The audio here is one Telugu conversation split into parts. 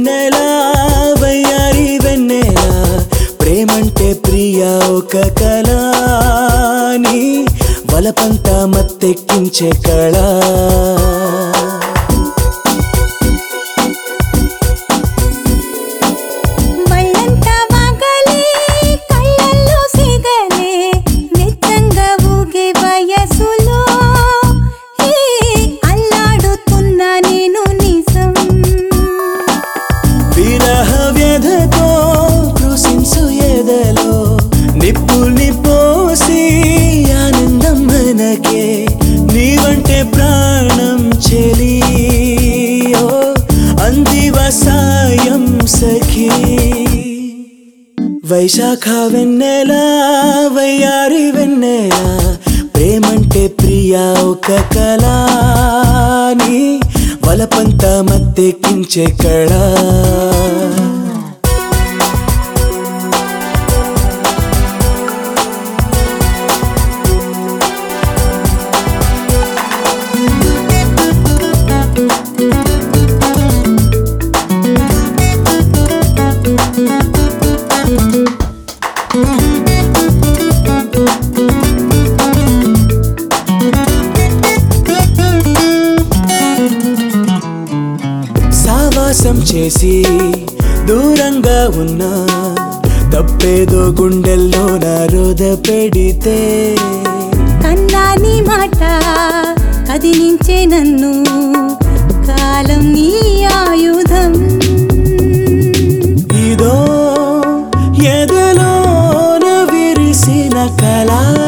వెన్నెలా వయ్యారి వెన్నెలా ప్రేమంటే ప్రియ ఒక కళ నీ వలపంతా మత్తెక్కించే కళ మళ్ళంతా వాగలే కళ్ళల్లో సిగలే నిత్యంగా ఊగే వయసులో హే అల్లాడుతున్నా నేను నిజం విరహ వ్యధతో కృషించు ఎదలో నిప్పుల్ని పోసి ఆనందం మనకే నీవంటే ప్రాణం చెలియో అందివ సాయం సఖీ వైశాఖ వెన్నెల వయ్యారి వెన్నెల ప్రేమంటే ప్రియ ఒక కళ నీ వలపంత మత్తెక్కించే కళ సావాసం చేసి దూరంగా ఉన్నా తప్పేదో గుండెల్లో నా రోద పెడితే కన్నాని మాట కదిలించే నన్ను కాలం నీ ఆయుధం ఇదో ఎదలోన విరిసిన కళ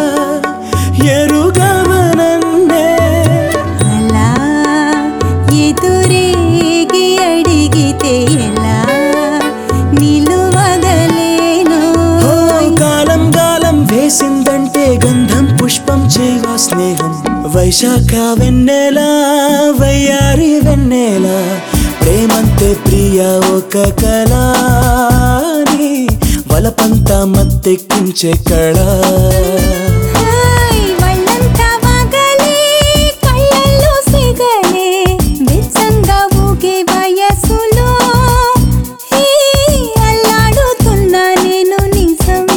ఎరుగవనన్నే అలా ఎదురేగి అడిగితే ఎలా నిలువగలేను ఓ కాలం గాలం వేసిందంటే గంధం పుష్పం చేవా స్నేహం వైశాఖ వెన్నెల వయ్యారి వెన్నెల ప్రేమంతే ప్రియ ఒక కళ నీ వలపంతా మత్తెక్కించే కళ హాయ్ వాళ్ళంతా వాగలే కళ్ళల్లో సిగలే వెచ్చంగా ఊగే వయసులో హే అల్లాడుతున్నా నేను నిజం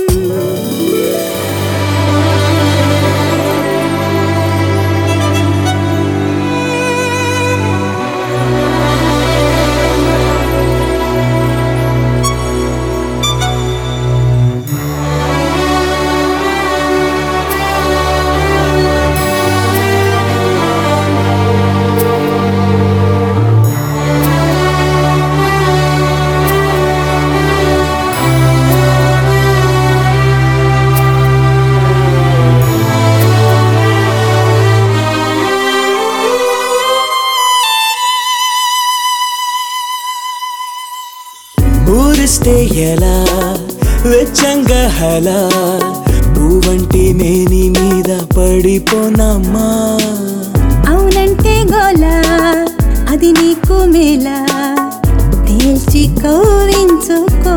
ఊరిస్తే ఎలా వెచ్చంగా హలా పువ్వంటి మేని మీద పడిపోనమ్మా అవునంటే గోలా అది నీకు మేలా తేల్చి కౌరించుకో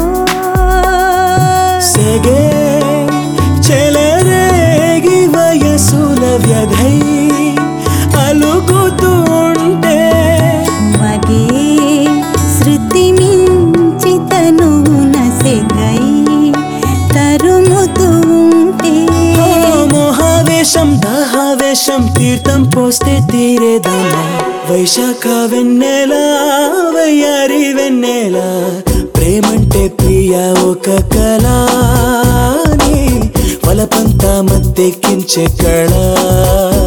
సెగే చెలరేగి వయసుల వ్యధై అలుగుతూ ఉంటే మగే శృతి మించి తనువు నసెగై తరుముతూ ఉంటే ఓ మోహావేశం దాహావేశం తీర్థం పోస్తే తీరేదమ్మా వైశాఖ వెన్నెల వయ్యారి వెన్నెల ప్రేమంటే ప్రియ ఒక కళ నీ వలపంతా మత్తెక్కించే కళ